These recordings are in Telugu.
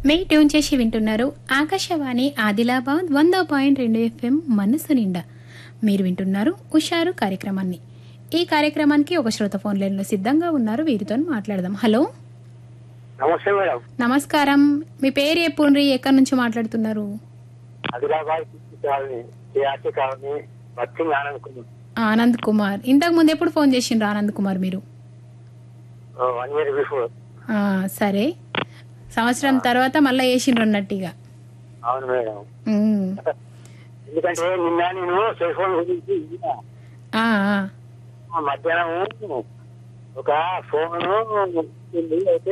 మే ట్యూన్ చేసి వింటున్నారు ఆకాశవాణి ఆదిలాబాద్ వంద పాయింట్ రెండు ఎఫ్ఎం మనసు నిండా మీరు వింటున్నారు ఉషారు కార్యక్రమాన్ని ఈ కార్యక్రమానికి ఒక శ్రోత ఫోన్ లైన్లో సిద్ధంగా ఉన్నారు వీరితో మాట్లాడదాం హలో నమస్తే మేడం నమస్కారం మీ పేరు ఎప్పుడు ఎక్కడి నుంచి మాట్లాడుతున్నారు ఆదిలాబాద్ కాలనీ సిఆర్టీ కాలనీ వచ్చింది ఆనంద్ కుమార్ ఆనంద్ కుమార్ ఇంతకు ముందు ఎప్పుడు ఫోన్ చేసిండ్రు ఆనంద్ కుమార్ మీరు వన్ ఇయర్ బిఫోర్ ఆ, సరే సంవత్సరం తర్వాత మళ్ళీ వేసిండ్రు అన్నట్టుగా అవును మేడం ఉమ్. ఎందుకంటే నిన్న నేను సెల్ ఫోన్ గురించి విన్నా. ఆ, ఆ. ఆ మధ్యాహ్నం ఒక ఫోన్ వచ్చింది అయితే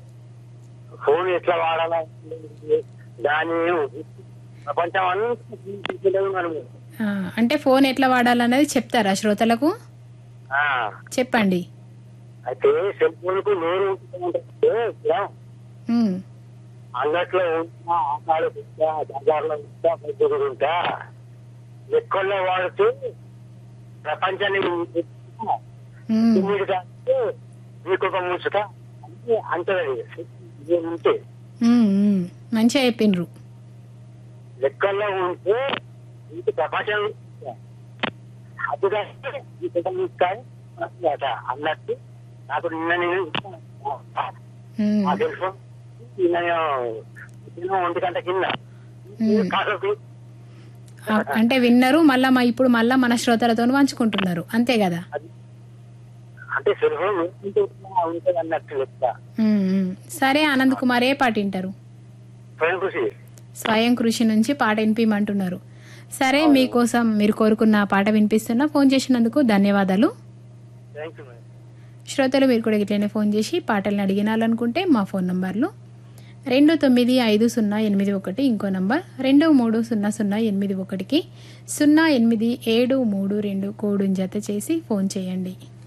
ఫోన్ ఎట్లా వాడాలా దాని ప్రపంచం అంతా మనం ఆ, అంటే ఫోన్ ఎట్లా వాడాలన్నది చెప్తారా శ్రోతలకు ఆ, చెప్పండి అయితే సెల్ ఫోన్ కు నోరు ఉంటుందంటే ఇక్కడ ఉమ్. అంగట్లో ఉంటా ఆకాడుకుంటా బజార్లో ఉంటా బయట ఉంటా లెక్కల్లో వాడుతూ ప్రపంచాన్ని ముట్టుకుంటా, ఉమ్. తిమ్మిడి కాదు మీకు ఒక ముసుక అంటే అంతది ఉంటే ఉమ్, ఉమ్. మంచిగా చెప్పిండ్రు లెక్కల్లో ఉంటే ఇంటి ప్రపంచం అది కాస్తే ఈ పెద్ద ముసుకాయ అట అన్నట్టు నాకు నిన్న నేను ఉమ్. ఆ సెల్ ఫోన్ నిన్న నేను ఒంటి గంట కింద ఉమ్. కాకపోతే ఆ, అంటే విన్నరు మళ్ళా మా ఇప్పుడు మళ్ళా మన శ్రోతలతో పంచుకుంటున్నారు అంతే కదా అంటే సులభం ఉంటుంది అన్నట్టు లెక్క ఉమ్, ఉమ్. సరే ఆనంద్ కుమార్ ఏ పాట వింటారు స్వయం కృషి స్వయం కృషి నుంచి పాట వినిపించమంటున్నారు సరే మీకోసం మీరు కోరుకున్న పాట వినిపిస్తున్నా ఫోన్ చేసినందుకు ధన్యవాదాలు థ్యాంక్ యూ మేడం శ్రోతలు మీరు కూడా ఇట్లనే ఫోన్ చేసి పాటలను అడిగినాలనుకుంటే మా ఫోన్ నంబర్లు రెండు తొమ్మిది ఐదు సున్నా ఎనిమిది ఒకటి ఇంకో నంబర్ రెండు మూడు సున్నా సున్నా ఎనిమిది ఒకటికి సున్నా ఎనిమిది ఏడు మూడు రెండు కోడుని జత చేసి ఫోన్ చేయండి